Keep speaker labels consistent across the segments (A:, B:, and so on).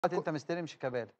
A: دلوقتي انت مستلم شيكابالا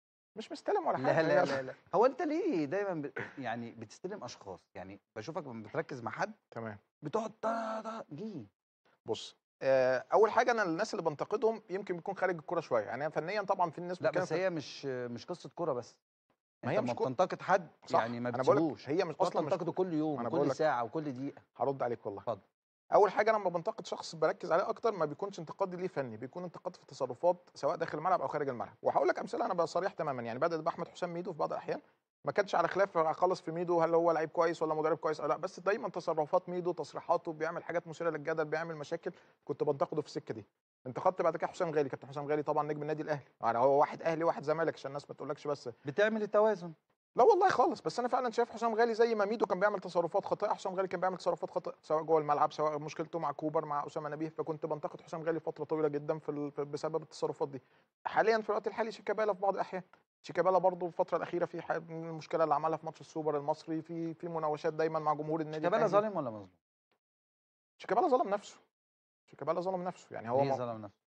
B: مش مستلم ولا
A: لا
B: حاجه
A: لا
B: هي-
A: لا لا هو انت ليه دايما ب... يعني بتستلم اشخاص يعني بشوفك لما بتركز مع حد
B: تمام
A: بتقعد دا دا ليه
B: بص آه، اول حاجه انا الناس اللي بنتقدهم يمكن بيكون خارج الكوره شويه يعني أنا فنيا طبعا في الناس
A: لا
B: بتتكلم
A: بس
B: في-
A: هي مش مش قصه كوره بس
B: ما
A: انت
B: هي
A: لما
B: مش كو-
A: بتنتقد حد
B: صح،
A: يعني ما
B: أنا بقولك
A: بتسيبوش
B: هي مش
A: تقعد
B: اصلا مش
A: تنتقده كل يوم
B: أنا
A: وكل
B: بقولك-
A: ساعه وكل دقيقه
B: هرد عليك والله
A: اتفضل.
B: اول حاجه انا لما بنتقد شخص بركز عليه اكتر ما بيكونش انتقاد ليه فني بيكون انتقاد في تصرفات سواء داخل الملعب او خارج الملعب وهقول لك امثله انا بقى صريح تماما يعني بدات باحمد حسام ميدو في بعض الاحيان ما كانش على خلاف خالص في ميدو هل هو لعيب كويس ولا مدرب كويس او لا بس دايما تصرفات ميدو تصريحاته بيعمل حاجات مثيره للجدل بيعمل مشاكل كنت بنتقده في السكه دي انتقدت بعد كده حسام غالي كابتن حسام غالي طبعا نجم النادي الاهلي يعني هو واحد اهلي واحد زمالك عشان الناس ما تقولكش بس
A: بتعمل التوازن
B: لا والله خالص بس انا فعلا شايف حسام غالي زي ما ميدو كان بيعمل تصرفات خاطئه حسام غالي كان بيعمل تصرفات خاطئه سواء جوه الملعب سواء مشكلته مع كوبر مع اسامه نبيه فكنت بنتقد حسام غالي فتره طويله جدا في ال- في- بسبب التصرفات دي حاليا في الوقت الحالي شيكابالا في بعض الاحيان شيكابالا برضه الفتره الاخيره في ح- من المشكله اللي عملها في ماتش السوبر المصري في في مناوشات دايما مع جمهور النادي
A: شيكابالا
B: الأهلي.
A: ظالم ولا مظلوم؟
B: شيكابالا ظلم نفسه شيكابالا ظلم نفسه يعني هو
A: ليه
B: ما-
A: ظلم نفسه؟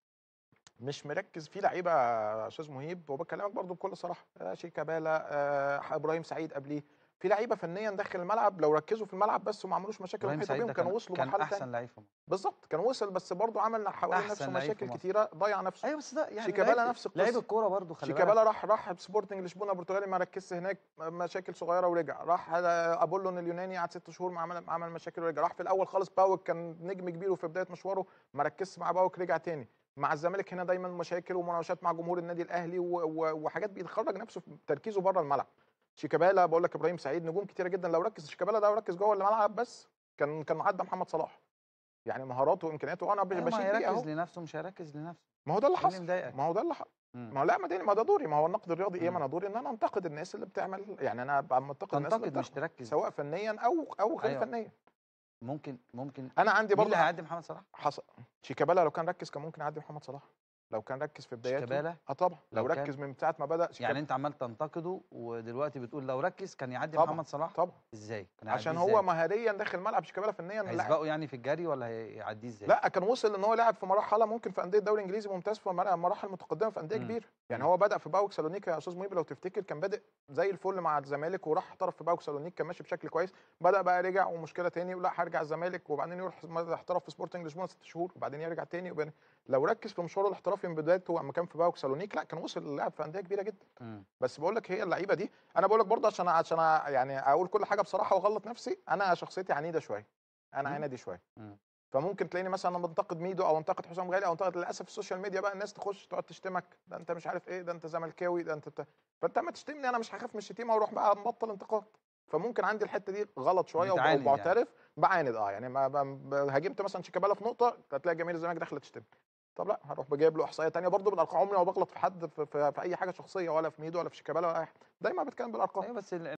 B: مش مركز في لعيبه يا استاذ مهيب وبكلمك برضو بكل صراحه آه، شيكابالا آه، ابراهيم سعيد قبليه في لعيبه فنيا داخل الملعب لو ركزوا في الملعب بس وما عملوش مشاكل
A: ابراهيم
B: محيطه
A: سعيد
B: بيهم
A: ده
B: كانوا
A: كان
B: وصلوا
A: كان
B: مرحله
A: احسن
B: تانية
A: لعيب في مصر
B: بالظبط كان وصل بس برضه عمل حوالين
A: أحسن
B: نفسه
A: لعيب في
B: مشاكل
A: مصر.
B: كتيره ضيع نفسه
A: ايوه بس ده يعني
B: شيكابالا
A: لعيب-
B: نفس
A: لعيب
B: القصة.
A: الكوره برضه خلي بالك
B: شيكابالا راح راح سبورتنج لشبونه البرتغالي ما ركزش هناك مشاكل صغيره ورجع راح آه، ابولون اليوناني قعد ست شهور ما عمل عمل مشاكل ورجع راح في الاول خالص باوك كان نجم كبير وفي بدايه مشواره ما ركزش مع باوك رجع تاني مع الزمالك هنا دايما مشاكل ومناوشات مع جمهور النادي الاهلي و- و- وحاجات بيخرج نفسه في تركيزه بره الملعب شيكابالا بقول لك ابراهيم سعيد نجوم كتيره جدا لو ركز شيكابالا ده وركز جوه الملعب بس كان كان عدى محمد صلاح يعني مهاراته وامكانياته انا
A: أيوة ما
B: بشيد بيه اهو
A: هيركز لنفسه مش هيركز لنفسه
B: ما هو ده اللي
A: إيه اللي
B: حصل
A: مضايقك؟
B: ما هو ده اللي حصل
A: مم.
B: ما هو لا ما ده ما ده دوري ما هو النقد الرياضي ايه
A: مم.
B: ما انا دوري ان انا انتقد الناس اللي بتعمل يعني انا ابقى منتقد الناس اللي
A: تنتقد مش
B: بتعمل
A: تركز
B: سواء فنيا او او غير
A: أيوة.
B: فنيا
A: ممكن ممكن
B: انا عندي
A: مين اللي
B: برضه
A: هيعدي محمد صلاح؟
B: حصل شيكابالا لو كان ركز كان ممكن يعدي محمد صلاح لو كان ركز في بداياته
A: شيكابالا
B: اه طبعا لو,
A: لو كان-
B: ركز من ساعه ما بدا شيكابالا
A: يعني انت عمال تنتقده ودلوقتي بتقول لو ركز كان يعدي
B: طبعاً،
A: محمد صلاح
B: طبعا
A: ازاي؟ كان هيعديه
B: عشان
A: إزاي؟
B: هو مهاريا داخل الملعب شيكابالا فنيا لا
A: هيسبقه يعني في الجري ولا هيعديه ازاي؟
B: لا كان وصل ان هو لعب في مرحله ممكن في انديه الدوري الانجليزي ممتاز في مر- مراحل متقدمه في انديه
A: مم.
B: كبيره يعني
A: مم.
B: هو بدا في باوك سالونيكا يا استاذ مهيب لو تفتكر كان بادئ زي الفل مع الزمالك وراح احترف في باوك سالونيك كان ماشي بشكل كويس بدا بقى رجع ومشكله تاني ولا هرجع الزمالك وبعدين يروح احترف في سبورتنج لشبونه ست شهور وبعدين يرجع تاني وبعدين لو ركز في مشواره الاحترافي من بدايته اما كان في باوك سالونيك لا كان وصل لعب في انديه كبيره جدا
A: مم.
B: بس بقول لك هي اللعيبه دي انا بقول لك برضه عشان عشان يعني اقول كل حاجه بصراحه واغلط نفسي انا شخصيتي عنيده شويه انا
A: مم.
B: عنيدي شويه
A: مم.
B: فممكن تلاقيني مثلا انا بنتقد ميدو او انتقد حسام غالي او انتقد للاسف السوشيال ميديا بقى الناس تخش تقعد تشتمك ده انت مش عارف ايه ده انت زملكاوي ده انت بتا... فانت ما تشتمني انا مش هخاف من الشتيمه واروح بقى مبطل انتقاد فممكن عندي الحته دي غلط شويه وب-
A: بتعاند
B: وبعترف بعاند اه يعني ما ب- ب- هاجمت مثلا شيكابالا في نقطه هتلاقي جماهير الزمالك داخله تشتم طب لا هروح بجايب له احصائيه تانية برضه بالارقام عمري ما بغلط في حد في, في, في اي حاجه شخصيه ولا في ميدو ولا في شيكابالا ولا اي حاجه دايما بتكلم بالارقام
A: ايوه بس ال-